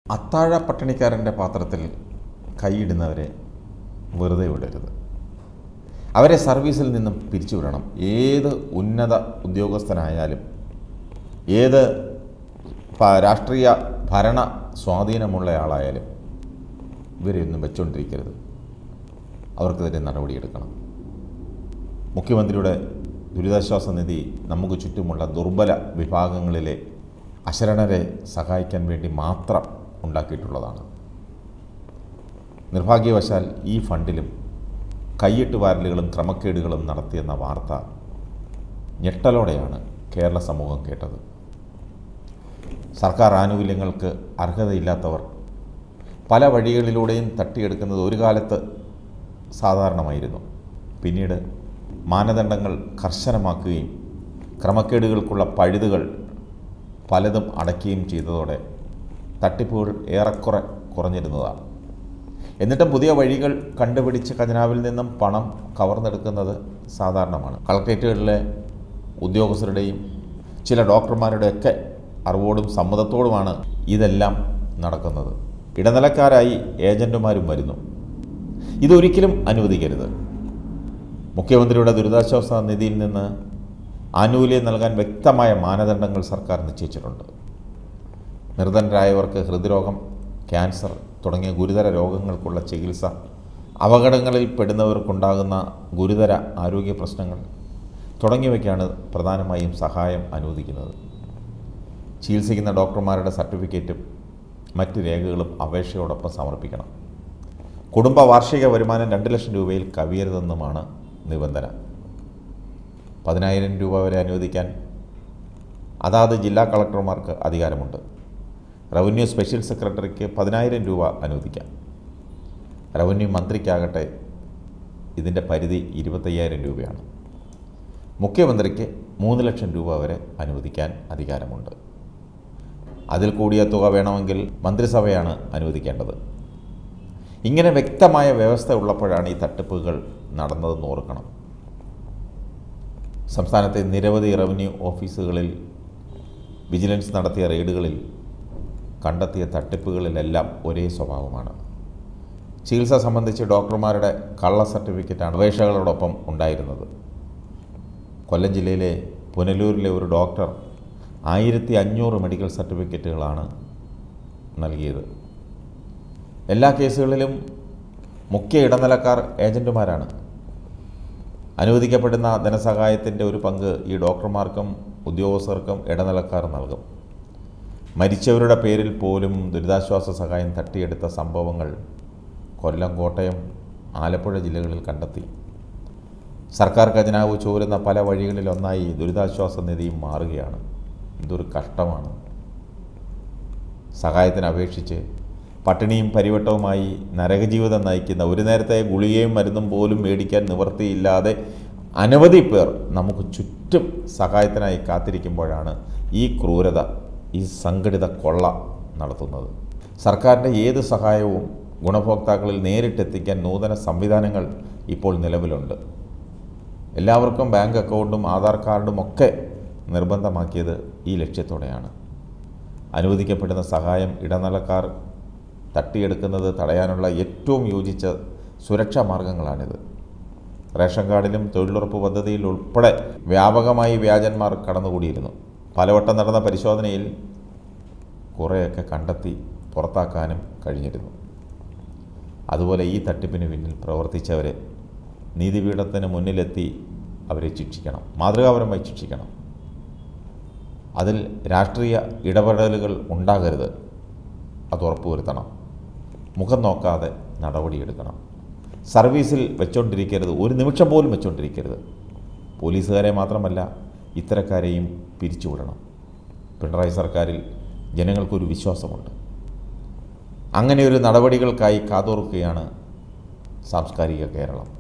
അത്താഴ പട്ടിണിക്കാരൻ്റെ പാത്രത്തിൽ കൈയിടുന്നവരെ വെറുതെ വിടരുത് അവരെ സർവീസിൽ നിന്നും പിരിച്ചുവിടണം ഏത് ഉന്നത ഉദ്യോഗസ്ഥനായാലും ഏത് പ- രാഷ്ട്രീയ ഭരണ സ്വാധീനമുള്ള ആളായാലും ഇവരെയൊന്നും വെച്ചുകൊണ്ടിരിക്കരുത് അവർക്കെതിരെ നടപടിയെടുക്കണം മുഖ്യമന്ത്രിയുടെ ദുരിതാശ്വാസ നിധി നമുക്ക് ചുറ്റുമുള്ള ദുർബല വിഭാഗങ്ങളിലെ അശരണരെ സഹായിക്കാൻ വേണ്ടി മാത്രം ഉണ്ടാക്കിയിട്ടുള്ളതാണ് നിർഭാഗ്യവശാൽ ഈ ഫണ്ടിലും കൈയിട്ട് വാരലുകളും ക്രമക്കേടുകളും നടത്തിയെന്ന വാർത്ത ഞെട്ടലോടെയാണ് കേരള സമൂഹം കേട്ടത് സർക്കാർ ആനുകൂല്യങ്ങൾക്ക് അർഹതയില്ലാത്തവർ പല വഴികളിലൂടെയും തട്ടിയെടുക്കുന്നത് ഒരു കാലത്ത് സാധാരണമായിരുന്നു പിന്നീട് മാനദണ്ഡങ്ങൾ കർശനമാക്കുകയും ക്രമക്കേടുകൾക്കുള്ള പഴുതുകൾ പലതും അടയ്ക്കുകയും ചെയ്തതോടെ തട്ടിപ്പുകൾ ഏറെക്കുറെ കുറഞ്ഞിരുന്നതാണ് എന്നിട്ടും പുതിയ വഴികൾ കണ്ടുപിടിച്ച് ഖജനാവിൽ നിന്നും പണം കവർന്നെടുക്കുന്നത് സാധാരണമാണ് കളക്ട്രേറ്റുകളിലെ ഉദ്യോഗസ്ഥരുടെയും ചില ഡോക്ടർമാരുടെയൊക്കെ അറിവോടും സമ്മതത്തോടുമാണ് ഇതെല്ലാം നടക്കുന്നത് ഇടനിലക്കാരായി ഏജൻറ്റുമാരും വരുന്നു ഇതൊരിക്കലും അനുവദിക്കരുത് മുഖ്യമന്ത്രിയുടെ ദുരിതാശ്വാസ നിധിയിൽ നിന്ന് ആനുകൂല്യം നൽകാൻ വ്യക്തമായ മാനദണ്ഡങ്ങൾ സർക്കാർ നിശ്ചയിച്ചിട്ടുണ്ട് നിർധനരായവർക്ക് ഹൃദ്രോഗം ക്യാൻസർ തുടങ്ങിയ ഗുരുതര രോഗങ്ങൾക്കുള്ള ചികിത്സ അപകടങ്ങളിൽ പെടുന്നവർക്കുണ്ടാകുന്ന ഗുരുതര ആരോഗ്യ പ്രശ്നങ്ങൾ തുടങ്ങിയവയ്ക്കാണ് പ്രധാനമായും സഹായം അനുവദിക്കുന്നത് ചികിത്സിക്കുന്ന ഡോക്ടർമാരുടെ സർട്ടിഫിക്കറ്റും മറ്റ് രേഖകളും അപേക്ഷയോടൊപ്പം സമർപ്പിക്കണം കുടുംബ വാർഷിക വരുമാനം രണ്ട് ലക്ഷം രൂപയിൽ കവിയരുതെന്നുമാണ് നിബന്ധന പതിനായിരം രൂപ വരെ അനുവദിക്കാൻ അതാത് ജില്ലാ കളക്ടർമാർക്ക് അധികാരമുണ്ട് റവന്യൂ സ്പെഷ്യൽ സെക്രട്ടറിക്ക് പതിനായിരം രൂപ അനുവദിക്കാം റവന്യൂ മന്ത്രിക്കാകട്ടെ ഇതിൻ്റെ പരിധി ഇരുപത്തയ്യായിരം രൂപയാണ് മുഖ്യമന്ത്രിക്ക് മൂന്ന് ലക്ഷം രൂപ വരെ അനുവദിക്കാൻ അധികാരമുണ്ട് അതിൽ കൂടിയ തുക വേണമെങ്കിൽ മന്ത്രിസഭയാണ് അനുവദിക്കേണ്ടത് ഇങ്ങനെ വ്യക്തമായ വ്യവസ്ഥ ഉള്ളപ്പോഴാണ് ഈ തട്ടിപ്പുകൾ നടന്നതെന്ന് ഓർക്കണം സംസ്ഥാനത്തെ നിരവധി റവന്യൂ ഓഫീസുകളിൽ വിജിലൻസ് നടത്തിയ റെയ്ഡുകളിൽ കണ്ടെത്തിയ തട്ടിപ്പുകളിലെല്ലാം ഒരേ സ്വഭാവമാണ് ചികിത്സ സംബന്ധിച്ച് ഡോക്ടർമാരുടെ കള്ള സർട്ടിഫിക്കറ്റാണ് അപേക്ഷകളോടൊപ്പം ഉണ്ടായിരുന്നത് കൊല്ലം ജില്ലയിലെ പുനലൂരിലെ ഒരു ഡോക്ടർ ആയിരത്തി അഞ്ഞൂറ് മെഡിക്കൽ സർട്ടിഫിക്കറ്റുകളാണ് നൽകിയത് എല്ലാ കേസുകളിലും മുഖ്യ ഇടനിലക്കാർ ഏജൻറ്റുമാരാണ് അനുവദിക്കപ്പെടുന്ന ധനസഹായത്തിൻ്റെ ഒരു പങ്ക് ഈ ഡോക്ടർമാർക്കും ഉദ്യോഗസ്ഥർക്കും ഇടനിലക്കാർ നൽകും മരിച്ചവരുടെ പേരിൽ പോലും ദുരിതാശ്വാസ സഹായം തട്ടിയെടുത്ത സംഭവങ്ങൾ കൊല്ലം കോട്ടയം ആലപ്പുഴ ജില്ലകളിൽ കണ്ടെത്തി സർക്കാർ ഖജനാവ് ചോരുന്ന പല വഴികളിലൊന്നായി ദുരിതാശ്വാസ നിധിയും മാറുകയാണ് ഇതൊരു കഷ്ടമാണ് സഹായത്തിന് അപേക്ഷിച്ച് പട്ടിണിയും പരിവട്ടവുമായി നരകജീവിതം നയിക്കുന്ന ഒരു നേരത്തെ ഗുളികയും മരുന്നും പോലും മേടിക്കാൻ നിവൃത്തിയില്ലാതെ അനവധി പേർ നമുക്ക് ചുറ്റും സഹായത്തിനായി കാത്തിരിക്കുമ്പോഴാണ് ഈ ക്രൂരത ഈ സംഘടിത കൊള്ള നടത്തുന്നത് സർക്കാരിൻ്റെ ഏത് സഹായവും ഗുണഭോക്താക്കളിൽ നേരിട്ടെത്തിക്കാൻ നൂതന സംവിധാനങ്ങൾ ഇപ്പോൾ നിലവിലുണ്ട് എല്ലാവർക്കും ബാങ്ക് അക്കൗണ്ടും ആധാർ കാർഡും ഒക്കെ നിർബന്ധമാക്കിയത് ഈ ലക്ഷ്യത്തോടെയാണ് അനുവദിക്കപ്പെടുന്ന സഹായം ഇടനിലക്കാർ തട്ടിയെടുക്കുന്നത് തടയാനുള്ള ഏറ്റവും യോജിച്ച സുരക്ഷാ മാർഗങ്ങളാണിത് റേഷൻ കാർഡിലും തൊഴിലുറപ്പ് പദ്ധതിയിൽ ഉൾപ്പെടെ വ്യാപകമായി വ്യാജന്മാർ കടന്നുകൂടിയിരുന്നു പലവട്ടം നടന്ന പരിശോധനയിൽ കുറേയൊക്കെ കണ്ടെത്തി പുറത്താക്കാനും കഴിഞ്ഞിരുന്നു അതുപോലെ ഈ തട്ടിപ്പിന് പിന്നിൽ പ്രവർത്തിച്ചവരെ നീതിപീഠത്തിന് മുന്നിലെത്തി അവരെ ശിക്ഷിക്കണം മാതൃകാപരമായി ശിക്ഷിക്കണം അതിൽ രാഷ്ട്രീയ ഇടപെടലുകൾ ഉണ്ടാകരുത് അത് ഉറപ്പുവരുത്തണം മുഖം നോക്കാതെ നടപടിയെടുക്കണം സർവീസിൽ വെച്ചോണ്ടിരിക്കരുത് ഒരു നിമിഷം പോലും വെച്ചോണ്ടിരിക്കരുത് പോലീസുകാരെ മാത്രമല്ല ഇത്തരക്കാരെയും പിരിച്ചുവിടണം പിണറായി സർക്കാരിൽ ജനങ്ങൾക്കൊരു വിശ്വാസമുണ്ട് അങ്ങനെയൊരു നടപടികൾക്കായി കാതോർക്കുകയാണ് സാംസ്കാരിക കേരളം